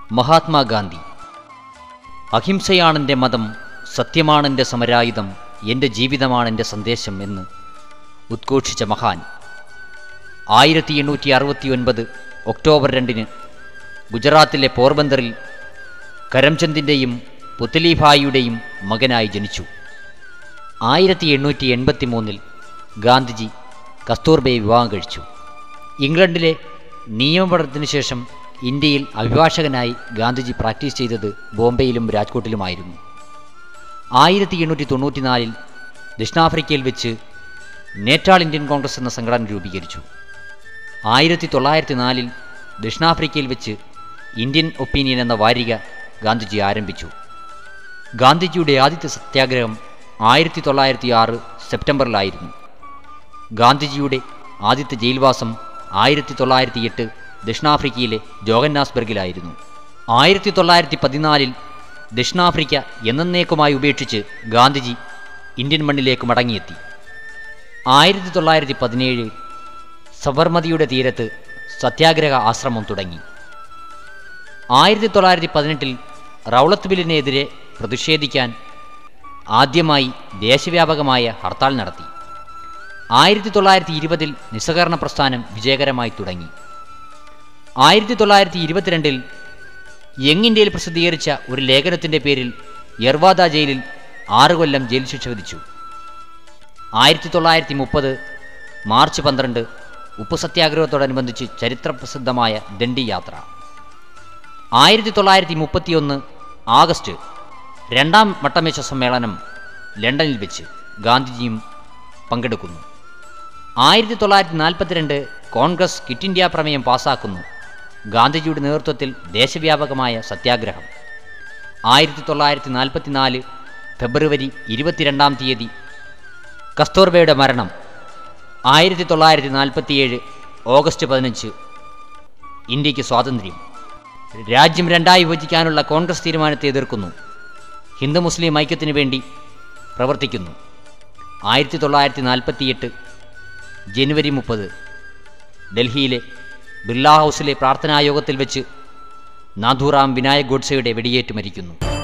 മഹാത്മാഗാന്ധി അഹിംസയാണെൻ്റെ മതം സത്യമാണെൻ്റെ സമരായുധം എൻ്റെ ജീവിതമാണെൻ്റെ സന്ദേശം എന്ന് ഉദ്ഘോഷിച്ച മഹാൻ ആയിരത്തി എണ്ണൂറ്റി അറുപത്തി ഒൻപത് ഒക്ടോബർ രണ്ടിന് ഗുജറാത്തിലെ പോർബന്തറിൽ കരംചന്ദിൻ്റെയും പുത്തലിഭായിയുടെയും മകനായി ജനിച്ചു ആയിരത്തി എണ്ണൂറ്റി എൺപത്തി മൂന്നിൽ ഗാന്ധിജി കസ്തൂർബയെ വിവാഹം കഴിച്ചു ഇംഗ്ലണ്ടിലെ നിയമപഠനത്തിനു ശേഷം ഇന്ത്യയിൽ അഭിഭാഷകനായി ഗാന്ധിജി പ്രാക്ടീസ് ചെയ്തത് ബോംബെയിലും രാജ്കോട്ടിലുമായിരുന്നു ആയിരത്തി എണ്ണൂറ്റി തൊണ്ണൂറ്റിനാലിൽ ദക്ഷിണാഫ്രിക്കയിൽ വെച്ച് നേറ്റാൾ ഇന്ത്യൻ കോൺഗ്രസ് എന്ന സംഘടന രൂപീകരിച്ചു ആയിരത്തി തൊള്ളായിരത്തി നാലിൽ ദക്ഷിണാഫ്രിക്കയിൽ വെച്ച് ഇന്ത്യൻ ഒപ്പീനിയൻ എന്ന വാരിക ഗാന്ധിജി ആരംഭിച്ചു ഗാന്ധിജിയുടെ ആദ്യത്തെ സത്യാഗ്രഹം ആയിരത്തി തൊള്ളായിരത്തി ആറ് സെപ്റ്റംബറിലായിരുന്നു ഗാന്ധിജിയുടെ ആദ്യത്തെ ജയിൽവാസം ആയിരത്തി തൊള്ളായിരത്തി എട്ട് ദക്ഷിണാഫ്രിക്കയിലെ ജോഹന്നാസ്ബർഗിലായിരുന്നു ആയിരത്തി തൊള്ളായിരത്തി പതിനാലിൽ ദക്ഷിണാഫ്രിക്ക എന്നേക്കുമായി ഉപേക്ഷിച്ച് ഗാന്ധിജി ഇന്ത്യൻ മണ്ണിലേക്ക് മടങ്ങിയെത്തി ആയിരത്തി തൊള്ളായിരത്തി പതിനേഴിൽ സബർമതിയുടെ തീരത്ത് സത്യാഗ്രഹ ആശ്രമം തുടങ്ങി ആയിരത്തി തൊള്ളായിരത്തി പതിനെട്ടിൽ റൗളത്ത് ബില്ലിനെതിരെ പ്രതിഷേധിക്കാൻ ആദ്യമായി ദേശവ്യാപകമായ ഹർത്താൽ നടത്തി ആയിരത്തി തൊള്ളായിരത്തി ഇരുപതിൽ നിസ്സഹകരണ പ്രസ്ഥാനം വിജയകരമായി തുടങ്ങി ആയിരത്തി തൊള്ളായിരത്തി ഇരുപത്തിരണ്ടിൽ യങ് ഇന്ത്യയിൽ പ്രസിദ്ധീകരിച്ച ഒരു ലേഖനത്തിൻ്റെ പേരിൽ യർവാദ ജയിലിൽ ആറ് കൊല്ലം ജയിൽ ശിക്ഷ വിധിച്ചു ആയിരത്തി തൊള്ളായിരത്തി മുപ്പത് മാർച്ച് പന്ത്രണ്ട് ഉപ്പു സത്യാഗ്രഹത്തോടനുബന്ധിച്ച് ചരിത്രപ്രസിദ്ധമായ ദണ്ഡി യാത്ര ആയിരത്തി തൊള്ളായിരത്തി മുപ്പത്തിയൊന്ന് ആഗസ്റ്റ് രണ്ടാം വട്ടമേശ സമ്മേളനം ലണ്ടനിൽ വെച്ച് ഗാന്ധിജിയും പങ്കെടുക്കുന്നു ആയിരത്തി തൊള്ളായിരത്തി നാൽപ്പത്തിരണ്ട് കോൺഗ്രസ് ക്വിറ്റ് ഇന്ത്യ പ്രമേയം പാസാക്കുന്നു ഗാന്ധിജിയുടെ നേതൃത്വത്തിൽ ദേശവ്യാപകമായ സത്യാഗ്രഹം ആയിരത്തി തൊള്ളായിരത്തി നാൽപ്പത്തിനാല് ഫെബ്രുവരി ഇരുപത്തിരണ്ടാം തീയതി കസ്തൂർബയുടെ മരണം ആയിരത്തി തൊള്ളായിരത്തി നാൽപ്പത്തിയേഴ് ഓഗസ്റ്റ് പതിനഞ്ച് ഇന്ത്യക്ക് സ്വാതന്ത്ര്യം രാജ്യം രണ്ടായി വിഭജിക്കാനുള്ള കോൺഗ്രസ് തീരുമാനത്തെ എതിർക്കുന്നു ഹിന്ദു മുസ്ലിം ഐക്യത്തിനു വേണ്ടി പ്രവർത്തിക്കുന്നു ആയിരത്തി തൊള്ളായിരത്തി നാൽപ്പത്തിയെട്ട് ജനുവരി മുപ്പത് ഡൽഹിയിലെ ബിർള ഹൗസിലെ പ്രാർത്ഥനായോഗത്തിൽ വെച്ച് നാഥുറാം വിനായക് ഗോഡ്സെയുടെ വെടിയേറ്റ് മരിക്കുന്നു